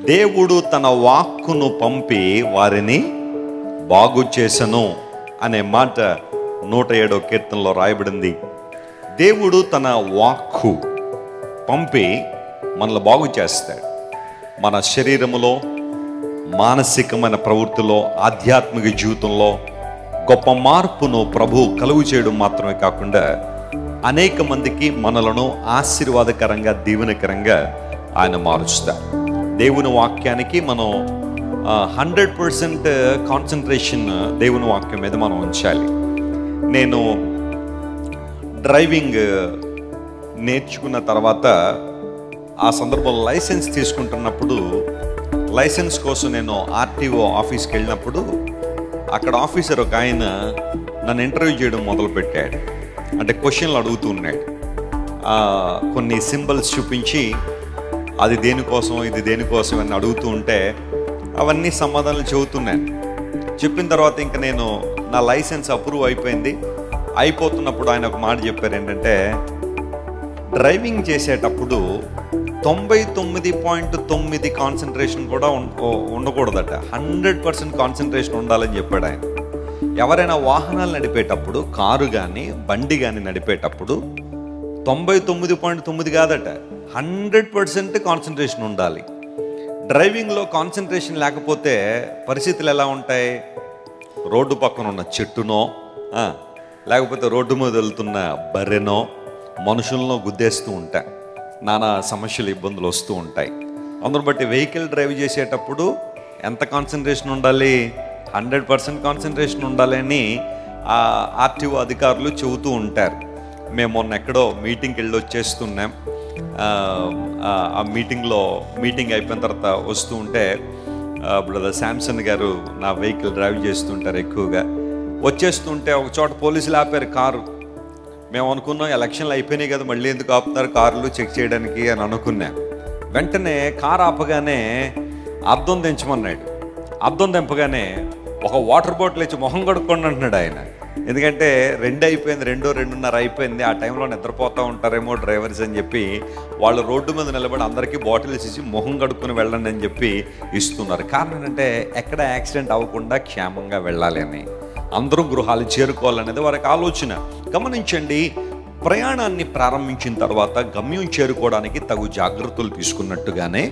దేవుడు తన వాక్కును పంపి వారిని బాగు చేసను అనే మాట నూట ఏడో కీర్తనలో రాయబడింది దేవుడు తన వాక్కు పంపి మనల్ని బాగు చేస్తాడు మన శరీరములో మానసికమైన ప్రవృత్తిలో ఆధ్యాత్మిక జీవితంలో గొప్ప మార్పును ప్రభు కలుగు చేయడం మాత్రమే కాకుండా అనేక మందికి మనలను ఆశీర్వాదకరంగా దీవెనకరంగా ఆయన మారుస్తారు దేవుని వాక్యానికి మనం హండ్రెడ్ పర్సెంట్ కాన్సన్ట్రేషన్ దేవుని వాక్యం మీద మనం ఉంచాలి నేను డ్రైవింగ్ నేర్చుకున్న తర్వాత ఆ సందర్భంలో లైసెన్స్ తీసుకుంటున్నప్పుడు లైసెన్స్ కోసం నేను ఆర్టీఓ ఆఫీస్కి వెళ్ళినప్పుడు అక్కడ ఆఫీసర్ ఒక ఆయన నన్ను ఇంటర్వ్యూ చేయడం మొదలుపెట్టాడు అంటే క్వశ్చన్లు అడుగుతూ ఉన్నాడు ఆ, కొన్ని సింబల్స్ చూపించి అది దేనికోసం ఇది దేనికోసం అని అడుగుతూ ఉంటే అవన్నీ సమాధానాలు చెబుతున్నాను చెప్పిన తర్వాత ఇంకా నేను నా లైసెన్స్ అప్రూవ్ అయిపోయింది అయిపోతున్నప్పుడు ఆయన ఒక మాట చెప్పారు ఏంటంటే డ్రైవింగ్ చేసేటప్పుడు తొంభై తొమ్మిది పాయింట్ తొమ్మిది కాన్సన్ట్రేషన్ కూడా ఉం- ఉ- ఉండకూడదట హండ్రెడ్ పర్సెంట్ కాన్సన్ట్రేషన్ ఉండాలని చెప్పాడు ఆయన ఎవరైనా వాహనాలు నడిపేటప్పుడు కారు కానీ బండి కానీ నడిపేటప్పుడు తొంభై తొమ్మిది పాయింట్ తొమ్మిది కాదట హండ్రెడ్ పర్సెంట్ కాన్సన్ట్రేషన్ ఉండాలి డ్రైవింగ్లో కాన్సన్ట్రేషన్ లేకపోతే పరిస్థితులు ఎలా ఉంటాయి రోడ్డు పక్కన ఉన్న చెట్టునో ఆ, లేకపోతే రోడ్డు మీద వెళ్తున్న బర్రెనో మనుషులను గుద్దేస్తూ ఉంటాయి నానా సమస్యలు ఇబ్బందులు వస్తూ ఉంటాయి అందును బట్టి వెహికల్ డ్రైవ్ చేసేటప్పుడు ఎంత కాన్సన్ట్రేషన్ ఉండాలి హండ్రెడ్ పర్సెంట్ కాన్సన్ట్రేషన్ ఉండాలని ఆ ఆర్టీఓ అధికారులు చెబుతూ ఉంటారు మేము మొన్న ఎక్కడో మీటింగ్కి వెళ్ళి వచ్చేస్తున్నాం ఆ, ఆ, ఆ మీటింగ్లో మీటింగ్ అయిపోయిన తర్వాత వస్తూ ఉంటే బ్రదర్ శాంసన్ గారు నా వెహికల్ డ్రైవ్ చేస్తుంటారు ఎక్కువగా వచ్చేస్తుంటే ఒక చోట పోలీసులు ఆపారు కారు మేము అనుకున్నాం ఎలక్షన్లు అయిపోయినాయి కదా మళ్ళీ ఎందుకు ఆపుతారు కార్లు చెక్ చేయడానికి అని అనుకున్నాం వెంటనే కారు ఆపగానే అద్దం దించమన్నాడు అద్దం దింపగానే ఒక వాటర్ బాటిల్ ఇచ్చి మొహం కడుక్కోండి అంటున్నాడు ఆయన ఎందుకంటే రెండు అయిపోయింది రెండో రెండున్నర అయిపోయింది ఆ టైంలో నిద్రపోతూ ఉంటారేమో డ్రైవర్స్ అని చెప్పి వాళ్ళు రోడ్డు మీద నిలబడి అందరికీ బాటిల్స్ ఇచ్చి మొహం కడుక్కొని వెళ్ళండి అని చెప్పి ఇస్తున్నారు కారణం ఏంటంటే ఎక్కడ యాక్సిడెంట్ అవ్వకుండా క్షేమంగా వెళ్ళాలి అని అందరూ గృహాలు చేరుకోవాలనేది వారికి ఆలోచన గమనించండి ప్రయాణాన్ని ప్రారంభించిన తర్వాత గమ్యం చేరుకోవడానికి తగు జాగ్రత్తలు తీసుకున్నట్టుగానే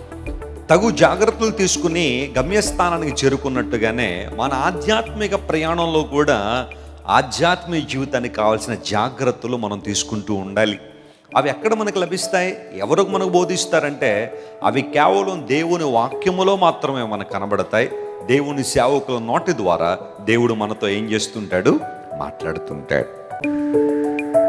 తగు జాగ్రత్తలు తీసుకుని గమ్యస్థానానికి చేరుకున్నట్టుగానే మన ఆధ్యాత్మిక ప్రయాణంలో కూడా ఆధ్యాత్మిక జీవితానికి కావాల్సిన జాగ్రత్తలు మనం తీసుకుంటూ ఉండాలి అవి ఎక్కడ మనకు లభిస్తాయి ఎవరికి మనకు బోధిస్తారంటే అవి కేవలం దేవుని వాక్యములో మాత్రమే మనకు కనబడతాయి దేవుని సేవకుల నోటి ద్వారా దేవుడు మనతో ఏం చేస్తుంటాడు మాట్లాడుతుంటాడు